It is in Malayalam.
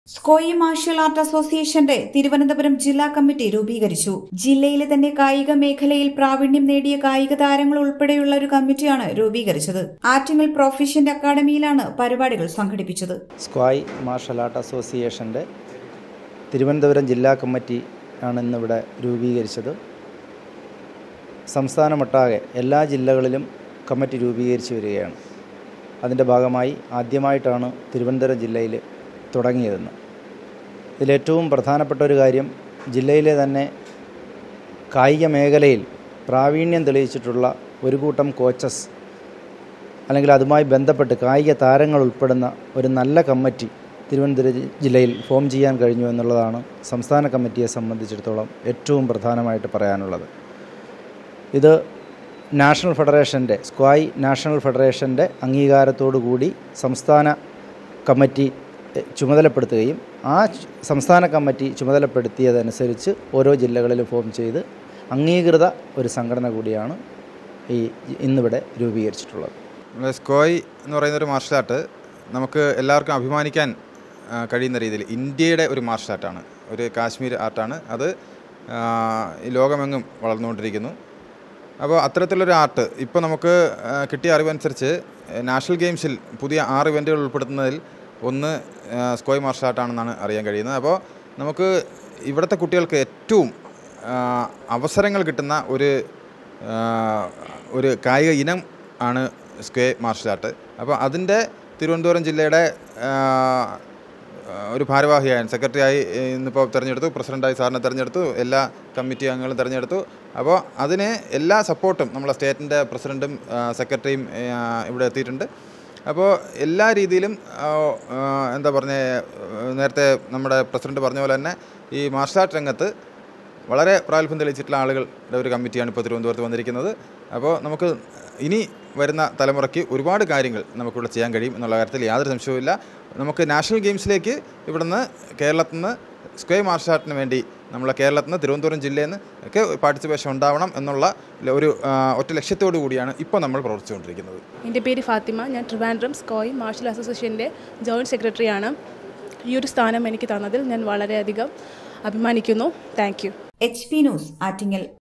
സ്കോയി മാർഷൽ ആർട്ട് അസോസിയേഷന്റെ തിരുവനന്തപുരം ജില്ലാ കമ്മിറ്റി രൂപീകരിച്ചു ജില്ലയിലെ തന്നെ കായിക മേഖലയിൽ പ്രാവീണ്യം നേടിയ കായിക താരങ്ങൾ ഉൾപ്പെടെയുള്ള ഒരു കമ്മിറ്റിയാണ് രൂപീകരിച്ചത് ആറ്റിങ്ങൽ പ്രൊഫഷ്യന്റ് അക്കാദമിയിലാണ് പരിപാടികൾ സംഘടിപ്പിച്ചത് സ്ക്വായ് മാർഷൽ ആർട്ട് അസോസിയേഷൻ്റെ തിരുവനന്തപുരം ജില്ലാ കമ്മിറ്റി ആണ് ഇന്നിവിടെ രൂപീകരിച്ചത് സംസ്ഥാനമൊട്ടാകെ എല്ലാ ജില്ലകളിലും കമ്മിറ്റി രൂപീകരിച്ചു വരികയാണ് അതിൻ്റെ ഭാഗമായി ആദ്യമായിട്ടാണ് തിരുവനന്തപുരം ജില്ലയിൽ തുടങ്ങിയതെന്ന് ഇതിലേറ്റവും പ്രധാനപ്പെട്ട ഒരു കാര്യം ജില്ലയിലെ തന്നെ കായിക മേഖലയിൽ പ്രാവീണ്യം തെളിയിച്ചിട്ടുള്ള ഒരു കൂട്ടം കോച്ചസ് അല്ലെങ്കിൽ അതുമായി ബന്ധപ്പെട്ട് കായിക താരങ്ങൾ ഉൾപ്പെടുന്ന ഒരു നല്ല കമ്മിറ്റി തിരുവനന്തപുരം ജി- ജില്ലയിൽ ഫോം ചെയ്യാൻ കഴിഞ്ഞു എന്നുള്ളതാണ് സംസ്ഥാന കമ്മിറ്റിയെ സംബന്ധിച്ചിടത്തോളം ഏറ്റവും പ്രധാനമായിട്ട് പറയാനുള്ളത് ഇത് നാഷണൽ ഫെഡറേഷൻ്റെ സ്ക്വായ് നാഷണൽ ഫെഡറേഷൻ്റെ അംഗീകാരത്തോടു കൂടി സംസ്ഥാന കമ്മിറ്റി എ, ചുമതലപ്പെടുത്തുകയും ആ ചു- സംസ്ഥാന കമ്മിറ്റി ചുമതലപ്പെടുത്തിയതനുസരിച്ച് ഓരോ ജില്ലകളിലും ഫോം ചെയ്ത് അംഗീകൃത ഒരു സംഘടന കൂടിയാണ് ഈ ഇന്നിവിടെ രൂപീകരിച്ചിട്ടുള്ളത് നമ്മുടെ സ്കോയ് എന്ന് പറയുന്ന ഒരു മാർഷൽ ആർട്ട് നമുക്ക് എല്ലാവർക്കും അഭിമാനിക്കാൻ ആ, കഴിയുന്ന രീതിയിൽ ഇന്ത്യയുടെ ഒരു മാർഷൽ ആർട്ടാണ് ഒരു കാശ്മീർ ആർട്ടാണ് അത് ആ, ഈ ലോകമെങ്ങും വളർന്നുകൊണ്ടിരിക്കുന്നു അപ്പോൾ അത്തരത്തിലൊരു ആർട്ട് ഇപ്പോൾ നമുക്ക് ആ, കിട്ടിയ അറിവനുസരിച്ച് നാഷണൽ ഗെയിംസിൽ പുതിയ ആറ് ഇവൻറ്റുകൾ ഉൾപ്പെടുത്തുന്നതിൽ ഒന്ന് ആ, സ്കോയ് മാർഷൽ ആർട്ടാണെന്നാണ് അറിയാൻ കഴിയുന്നത് അപ്പോൾ നമുക്ക് ഇവിടുത്തെ കുട്ടികൾക്ക് ഏറ്റവും ആ, അവസരങ്ങൾ കിട്ടുന്ന ഒരു ആ, ഒരു കായിക ഇനം ആണ് സ്ക്വേ മാർഷൽ ആർട്ട് അപ്പോൾ അതിൻ്റെ തിരുവനന്തപുരം ജില്ലയുടെ ആ, ഒരു ഭാരവാഹിയായി സെക്രട്ടറിയായി ഇന്നിപ്പോൾ തിരഞ്ഞെടുത്തു പ്രസിഡൻ്റായി സാറിനെ തിരഞ്ഞെടുത്തു എല്ലാ കമ്മിറ്റി അംഗങ്ങളും തിരഞ്ഞെടുത്തു അപ്പോൾ അതിന് എല്ലാ സപ്പോർട്ടും നമ്മളെ സ്റ്റേറ്റിൻ്റെ പ്രസിഡൻറ്റും ആ, സെക്രട്ടറിയും ആ, ഇവിടെ എത്തിയിട്ടുണ്ട് അപ്പോൾ എല്ലാ രീതിയിലും ആ, ആ, എന്താ പറഞ്ഞ നേരത്തെ നമ്മുടെ പ്രസിഡന്റ് പറഞ്ഞ പോലെ തന്നെ ഈ മാർഷൽ ആർട്ട് രംഗത്ത് വളരെ പ്രാഗൽഭ്യം തെളിയിച്ചിട്ടുള്ള ആളുകളുടെ ഒരു കമ്മിറ്റിയാണ് ഇപ്പോൾ തിരുവനന്തപുരത്ത് വന്നിരിക്കുന്നത് അപ്പോൾ നമുക്ക് ഇനി വരുന്ന തലമുറയ്ക്ക് ഒരുപാട് കാര്യങ്ങൾ നമുക്കിവിടെ ചെയ്യാൻ കഴിയും എന്നുള്ള കാര്യത്തിൽ യാതൊരു സംശയവുമില്ല നമുക്ക് നാഷണൽ ഗെയിംസിലേക്ക് ഇവിടുന്ന് കേരളത്തിൽ നിന്ന് സ്ക്വേ മാർഷൽ ആർട്ടിന് വേണ്ടി നമ്മളെ കേരളത്തിൽ നിന്ന് തിരുവനന്തപുരം ജില്ലയിൽ നിന്ന് ഒക്കെ പാർട്ടിസിപ്പേഷൻ ഉണ്ടാവണം എന്നുള്ള ഒരു ആ, ഒറ്റ ലക്ഷ്യത്തോടു കൂടിയാണ് ഇപ്പോൾ നമ്മൾ പ്രവർത്തിച്ചുകൊണ്ടിരിക്കുന്നത് എൻ്റെ പേര് ഫാത്തിമ ഞാൻ ട്രിവാൻഡ്രം സ്കോയ് മാർഷൽ അസോസിയേഷൻ്റെ ജോയിൻറ്റ് സെക്രട്ടറിയാണ് ഈ ഒരു സ്ഥാനം എനിക്ക് തന്നതിൽ ഞാൻ വളരെയധികം അഭിമാനിക്കുന്നു thank you H P news Attingal